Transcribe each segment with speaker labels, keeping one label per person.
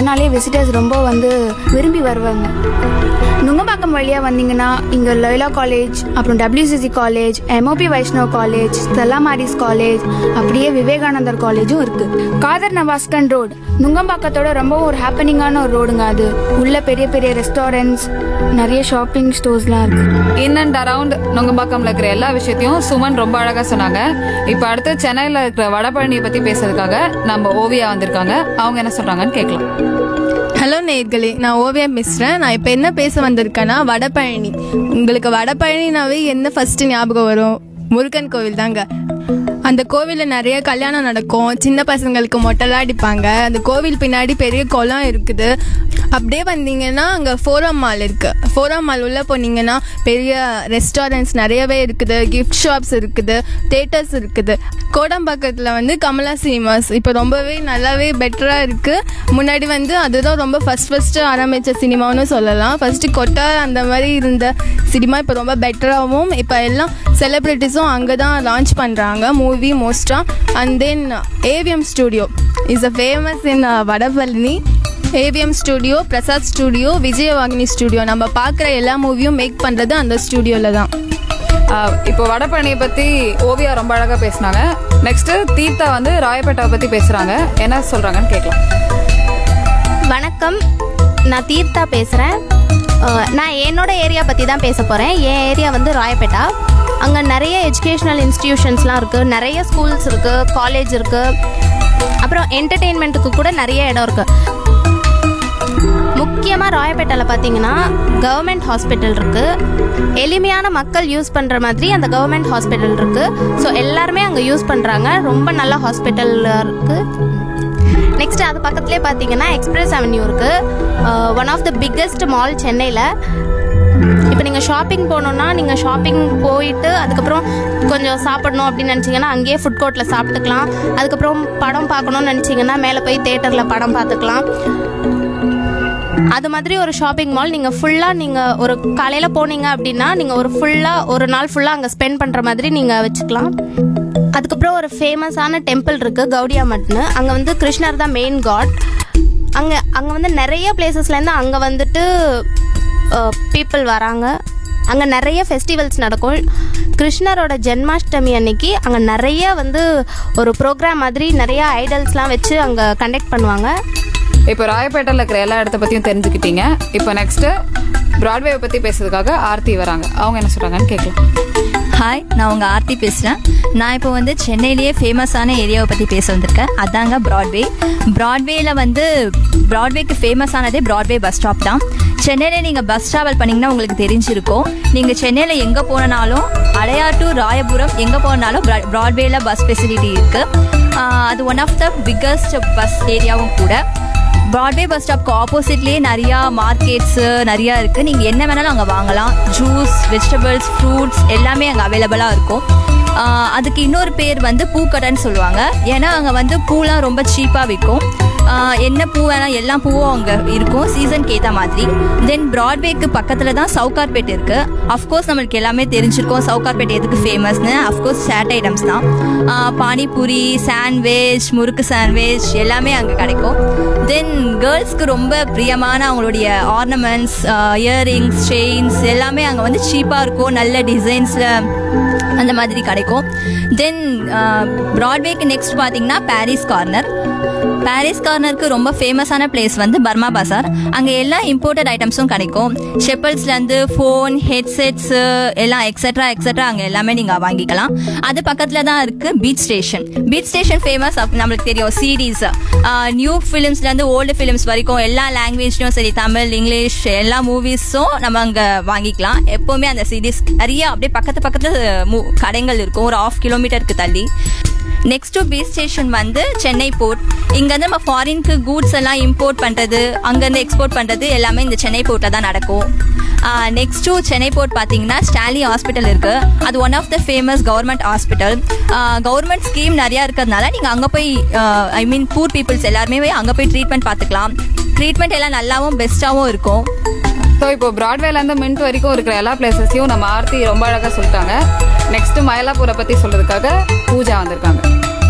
Speaker 1: அதனாலே விசிட்டர்ஸ் ரொம்ப வந்து விரும்பி வருவாங்க நுங்கம்பாக்கம் வழியாக வந்தீங்கன்னா இங்கே லொயலா காலேஜ் அப்புறம் WCC college MOP Vaishnav college Stella Maris college அப்படியே விவேகானந்தர் காலேஜும் இருக்குது காதர் நவாஸ்கன் ரோடு நுங்கம்பாக்கத்தோட ரொம்பவும் ஒரு ஹாப்பனிங்கான ஒரு ரோடுங்க அது உள்ள பெரிய பெரிய ரெஸ்டாரண்ட்ஸ் நிறைய ஷாப்பிங் ஸ்டோர்ஸ்லாம் இருக்குது
Speaker 2: இன் அண்ட் அரவுண்ட் நுங்கம்பாக்கம்ல இருக்கிற எல்லா விஷயத்தையும் சுமன் ரொம்ப அழகா சொன்னாங்க இப்ப அடுத்து சென்னையில இருக்கிற வடபழனியை பத்தி பேசுறதுக்காக நம்ம ஓவியா வந்திருக்காங்க அவங்க என்ன சொல்றாங்கன்னு கேட்கலாம்
Speaker 3: ஹலோ நேர்களே நான் ஓவியா பேசுகிறேன் நான் இப்போ என்ன பேச வந்திருக்கேன்னா வடபழனி உங்களுக்கு வடபழனினாவே என்ன ஃபர்ஸ்ட் ஞாபகம் வரும் முருகன் கோவில் தாங்க அந்த கோவிலில் நிறைய கல்யாணம் நடக்கும் சின்ன பசங்களுக்கு மொட்டைலாம் அடிப்பாங்க அந்த கோவில் பின்னாடி பெரிய குளம் இருக்குது அப்படியே வந்தீங்கன்னா அங்கே ஃபோரம் மால் இருக்குது ஃபோரம் மால் உள்ளே போனீங்கன்னா பெரிய ரெஸ்டாரண்ட்ஸ் நிறையவே இருக்குது கிஃப்ட் ஷாப்ஸ் இருக்குது தேட்டர்ஸ் இருக்குது கோடம்பாக்கத்தில் வந்து கமலா சினிமாஸ் இப்போ ரொம்பவே நல்லாவே பெட்டராக இருக்குது முன்னாடி வந்து அதுதான் ரொம்ப ஃபஸ்ட் ஃபஸ்ட்டு ஆரம்பித்த சினிமான்னு சொல்லலாம் ஃபஸ்ட்டு கொட்டா அந்த மாதிரி இருந்த சினிமா இப்போ ரொம்ப பெட்டராகவும் இப்போ எல்லாம் செலிப்ரிட்டிஸும் அங்கே தான் லான்ச் பண்ணுறாங்க மூவி மோஸ்ட்டாக and then AVM studio is a famous in Vadapalani AVM studio Prasad studio Vijayavahini studio நம்ம பார்க்குற எல்லா மூவியும் மேக் பண்ணுறது அந்த ஸ்டூடியோவில் தான்
Speaker 2: ஆஹ் இப்போ வடபழனியை பத்தி ஓவியா ரொம்ப அழகா பேசுனாங்க நெக்ஸ்ட் தீர்த்தா வந்து ராயப்பேட்டாவை பத்தி பேசுறாங்க என்ன சொல்றாங்கன்னு கேட்கலாம்
Speaker 4: வணக்கம் நான் தீர்த்தா பேசுகிறேன் நான் என்னோட ஏரியா பற்றி தான் பேச போகிறேன் என் ஏரியா வந்து ராயப்பேட்டா அங்கே நிறைய எஜுகேஷ்னல் இன்ஸ்டிடியூஷன்ஸ்லாம் இருக்குது நிறைய ஸ்கூல்ஸ் இருக்குது காலேஜ் இருக்குது அப்புறம் என்டர்டெயின்மெண்ட்டுக்கு கூட நிறைய இடம் இருக்குது முக்கியமாக ராயப்பேட்டையில் பார்த்தீங்கன்னா கவர்மெண்ட் ஹாஸ்பிட்டல் இருக்குது எளிமையான மக்கள் யூஸ் பண்ணுற மாதிரி அந்த கவர்மெண்ட் ஹாஸ்பிட்டல் இருக்குது ஸோ எல்லாருமே அங்கே யூஸ் பண்ணுறாங்க ரொம்ப நல்ல ஹாஸ்பிட்டல் இருக்குது நெக்ஸ்ட் அது பக்கத்துலேயே பார்த்தீங்கன்னா எக்ஸ்பிரஸ் அவென்யூ இருக்கு one of the biggest mall சென்னையில் இப்போ நீங்கள் ஷாப்பிங் போகணுன்னா நீங்கள் ஷாப்பிங் போயிட்டு அதுக்கப்புறம் கொஞ்சம் சாப்பிடணும் அப்படின்னு நினச்சிங்கன்னா அங்கேயே ஃபுட் கோர்ட்டில் சாப்பிட்டுக்கலாம் அதுக்கப்புறம் படம் பார்க்கணும்னு நினச்சிங்கன்னா மேலே போய் தேட்டரில் படம் பார்த்துக்கலாம் அது மாதிரி ஒரு ஷாப்பிங் மால் நீங்கள் ஃபுல்லாக நீங்கள் ஒரு காலையில் போனீங்க அப்படின்னா நீங்கள் ஒரு ஃபுல்லாக ஒரு நாள் ஃபுல்லாக அங்கே ஸ்பெண்ட் பண்ணுற மாதிரி நீங்கள் வச்சுக்கலாம் அதுக்கப்புறம் ஒரு ஃபேமஸான டெம்பிள் இருக்குது கௌடியா மட்னு அங்கே வந்து கிருஷ்ணர் தான் மெயின் காட் அங்கே அங்கே வந்து நிறைய பிளேசஸ்லேருந்து அங்கே வந்துட்டு பீப்புள் வராங்க அங்கே நிறைய ஃபெஸ்டிவல்ஸ் நடக்கும் கிருஷ்ணரோட ஜென்மாஷ்டமி அன்னைக்கு அங்கே நிறைய வந்து ஒரு ப்ரோக்ராம் மாதிரி நிறைய ஐடல்ஸ்லாம் வச்சு அங்கே கண்டக்ட் பண்ணுவாங்க
Speaker 2: இப்போ ராயப்பேட்டையில் இருக்கிற எல்லா இடத்த பத்தியும் தெரிஞ்சுக்கிட்டீங்க இப்போ நெக்ஸ்ட் பிராட்வேவை பத்தி பேசுறதுக்காக ஆர்த்தி வராங்க அவங்க என்ன சொல்றாங்கன்னு கேட்கலாம்
Speaker 5: ஹாய் நான் உங்கள் ஆர்த்தி பேசுகிறேன் நான் இப்போ வந்து சென்னையிலேயே ஃபேமஸான ஏரியாவை பற்றி பேச வந்திருக்கேன் அதாங்க ப்ராட்வே ப்ராட்வேயில் வந்து ப்ராட்வேக்கு ஃபேமஸானதே ப்ராட்வே பஸ் ஸ்டாப் தான் சென்னையில் நீங்கள் பஸ் ட்ராவல் பண்ணிங்கன்னா உங்களுக்கு தெரிஞ்சிருக்கும் நீங்கள் சென்னையில் எங்கே போனாலும் அடையார் டு ராயபுரம் எங்கே போனாலும் ப்ராட்வேயில் பஸ் ஃபெசிலிட்டி இருக்குது அது one of the biggest bus ஏரியாவும் கூட ப்ராட்வே பஸ் ஸ்டாப்க்கு ஆப்போசிட்லேயே நிறையா மார்க்கெட்ஸு நிறையா இருக்குது நீங்கள் என்ன வேணாலும் அங்கே வாங்கலாம் ஜூஸ் வெஜிடபிள்ஸ் ஃப்ரூட்ஸ் எல்லாமே அங்கே அவைலபிளாக இருக்கும் ஆஹ் அதுக்கு இன்னொரு பேர் வந்து பூக்கடைன்னு சொல்லுவாங்க ஏன்னா அங்கே வந்து பூலாம் ரொம்ப சீப்பாக விற்கும் ஆஹ் என்ன பூ வேணால் எல்லா பூவும் அங்கே இருக்கும் சீசனுக்கு ஏற்ற மாதிரி தென் ப்ராட்வேக்கு பக்கத்தில் தான் சவுகார்பேட் இருக்குது அஃப்கோர்ஸ் நம்மளுக்கு எல்லாமே தெரிஞ்சிருக்கோம் சவுகார்பேட் எதுக்கு ஃபேமஸ்னு அஃப்கோர்ஸ் சேட் ஐட்டம்ஸ் தான் ஆஹ் பானிபூரி சாண்ட்விச் முறுக்கு சாண்ட்விச் எல்லாமே அங்கே கிடைக்கும் தென் கேர்ள்ஸ்க்கு ரொம்ப பிரியமான அவங்களுடைய ஆர்னமெண்ட்ஸ் இயரிங்ஸ் செயின்ஸ் எல்லாமே அங்கே வந்து சீப்பாக இருக்கும் நல்ல டிசைன்ஸில் அந்த மாதிரி கிடைக்கும் தென் ப்ராட்வேக்கு நெக்ஸ்ட் பார்த்தீங்கன்னா பாரிஸ் கார்னர் பாரிஸ் கார்னருக்கு ரொம்ப ஃபேமஸான பிளேஸ் வந்து பர்மா பசார் அங்கே எல்லா இம்போர்ட்டட் ஐட்டம்ஸும் கிடைக்கும் ஷெப்பல்ஸ்லேருந்து ஃபோன் ஹெட்செட்ஸு எல்லாம் எக்ஸெட்ரா எக்ஸெட்ரா அங்கே எல்லாமே நீங்கள் வாங்கிக்கலாம் அது பக்கத்தில் தான் இருக்குது beach station beach station famous நம்மளுக்கு தெரியும் சீரீஸ் நியூ ஃபிலிம்ஸ்லேருந்து ஓல்டு ஃபிலிம்ஸ் வரைக்கும் எல்லா லாங்குவேஜ்லையும் சரி தமிழ் இங்கிலீஷ் எல்லா மூவிஸும் நம்ம அங்கே வாங்கிக்கலாம் எப்போவுமே அந்த சீரீஸ் நிறைய அப்படியே பக்கத்து பக்கத்து மூ- கடைகள் இருக்கும் ஒரு ஆஃப் கிலோமீட்டருக்கு தள்ளி நெக்ஸ்ட் டு பீச் ஸ்டேஷன் வந்து சென்னை போர்ட் இங்கேருந்து நம்ம ஃபாரின்க்கு கூட்ஸ் எல்லாம் இம்போர்ட் பண்ணுறது அங்கேருந்து எக்ஸ்போர்ட் பண்ணுறது எல்லாமே இந்த சென்னை போர்ட்டில் தான் நடக்கும் நெக்ஸ்ட் டு சென்னை போர்ட் பார்த்தீங்கன்னா ஸ்டாலி ஹாஸ்பிட்டல் இருக்கு அது one of the famous government hospital government scheme நிறையா இருக்கிறதுனால நீங்கள் அங்கே போய் ஐ மீன் பூர் பீப்புள்ஸ் எல்லாருமே போய் அங்கே போய் ட்ரீட்மெண்ட் பார்த்துக்கலாம் ட்ரீட்மெண்ட் எல்லாம் நல்லாவும் பெஸ்ட்டாகவும் இருக்கும்
Speaker 2: ஸோ இப்போ பிராட்வேல இருந்து மின்ட் வரைக்கும் இருக்கிற எல்லா பிளேசஸையும் நம்ம ஆர்த்தி ரொம்ப அழகா சொல்லிட்டாங்க நெக்ஸ்ட் மயிலாப்பூரை பத்தி சொல்றதுக்காக பூஜா வந்திருக்காங்க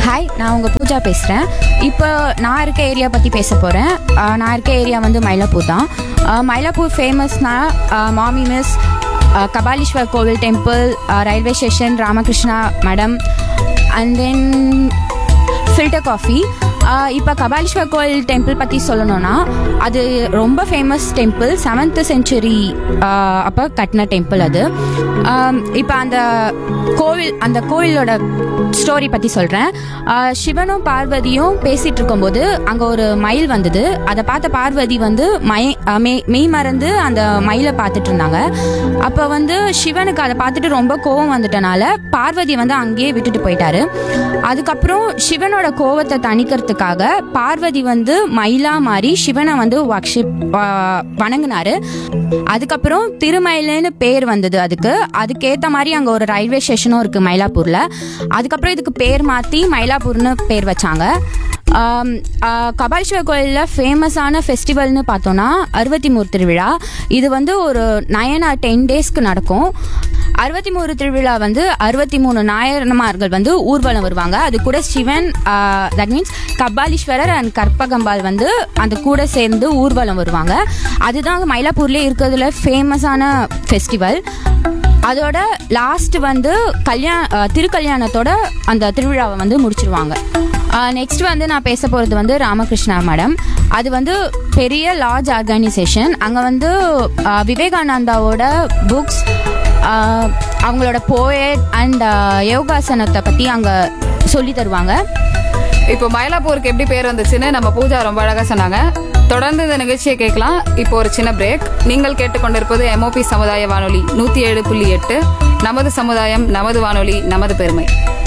Speaker 6: ஹாய் நான் உங்கள் பூஜா பேசுகிறேன் இப்போ நான் இருக்க ஏரியா பற்றி பேச போகிறேன் நான் இருக்க ஏரியா வந்து மயிலாப்பூர் தான் அஹ், மயிலாப்பூர் ஃபேமஸ்னா மாமி மிஸ் கபாலீஸ்வர் கோவில் டெம்பிள் ரயில்வே ஸ்டேஷன் ராமகிருஷ்ணா மடம் அண்ட் தென் ஃபில்டர் காஃபி இப்போ கபாலீஸ்வர் கோயில் டெம்பிள் பற்றி சொல்லணும்னா அது ரொம்ப ஃபேமஸ் டெம்பிள் செவன்த் செஞ்சுரி அப்போ கட்டின டெம்பிள் அது இப்போ அந்த கோவில் அந்த கோவிலோட ஸ்டோரி பற்றி சொல்கிறேன் சிவனும் பார்வதியும் பேசிகிட்டு இருக்கும்போது அங்கே ஒரு மயில் வந்தது அதை பார்த்த பார்வதி வந்து மை அஹ் மெய் மெய் மறந்து அந்த மயிலை பார்த்துட்டு இருந்தாங்க அப்போ வந்து சிவனுக்கு அதை பார்த்துட்டு ரொம்ப கோவம் வந்துட்டனால பார்வதி வந்து அங்கேயே விட்டுட்டு போயிட்டாரு அதுக்கப்புறம் சிவனோட கோவத்தை தணிக்கிறதுக்காக பார்வதி வந்து மயிலா மாறி சிவனை வந்து வக்ஷிப் வணங்கினாரு அதுக்கப்புறம் திருமயிலுன்னு பேர் வந்தது அதுக்கு அதுக்கேற்ற மாதிரி அங்கே ஒரு ரயில்வே ஸ்டேஷனும் இருக்குது மயிலாப்பூரில் அதுக்கப்புறம் இதுக்கு பேர் மாற்றி மயிலாப்பூர்னு பேர் வச்சாங்க ஆம், ஆ, கபாலீஸ்வர் கோயிலில் ஃபேமஸான ஃபெஸ்டிவல்னு பார்த்தோன்னா அறுபத்தி மூணு திருவிழா இது வந்து ஒரு நயன் ஆர் டென் டேஸ்க்கு நடக்கும் அறுபத்தி மூணு திருவிழா வந்து அறுபத்தி மூணு நாயன்மார்கள் வந்து ஊர்வலம் வருவாங்க அது கூட Sivan that means Kapaleeswarar and Karpagambal வந்து அந்த கூட சேர்ந்து ஊர்வலம் வருவாங்க அதுதான் மயிலாப்பூர்லேயே இருக்கிறதுல ஃபேமஸான ஃபெஸ்டிவல் அதோட லாஸ்ட் வந்து கல்யாண திருக்கல்யாணத்தோட அந்த திருவிழாவை வந்து முடிச்சிருவாங்க நெக்ஸ்ட் வந்து நான் பேச போகிறது வந்து ராமகிருஷ்ணா மடம் அது வந்து பெரிய லார்ஜ் ஆர்கனைசேஷன் அங்கே வந்து ஆஹ், விவேகானந்தாவோட புக்ஸ் அவங்களோட போயட் அண்ட் யோகாசனத்தை பற்றி அங்கே சொல்லி தருவாங்க
Speaker 2: இப்போ மயிலாப்பூருக்கு எப்படி பேர் வந்துச்சுன்னு நம்ம பூஜா ரொம்ப அழகா சொன்னாங்க தொடர்ந்து இந்த நிகழ்ச்சியை கேட்கலாம் இப்போ ஒரு சின்ன பிரேக் நீங்கள் கேட்டுக்கொண்டிருப்பது எம்ஓபி சமுதாய வானொலி நூத்தி ஏழு புள்ளி எட்டு நமது சமுதாயம் நமது வானொலி நமது பெருமை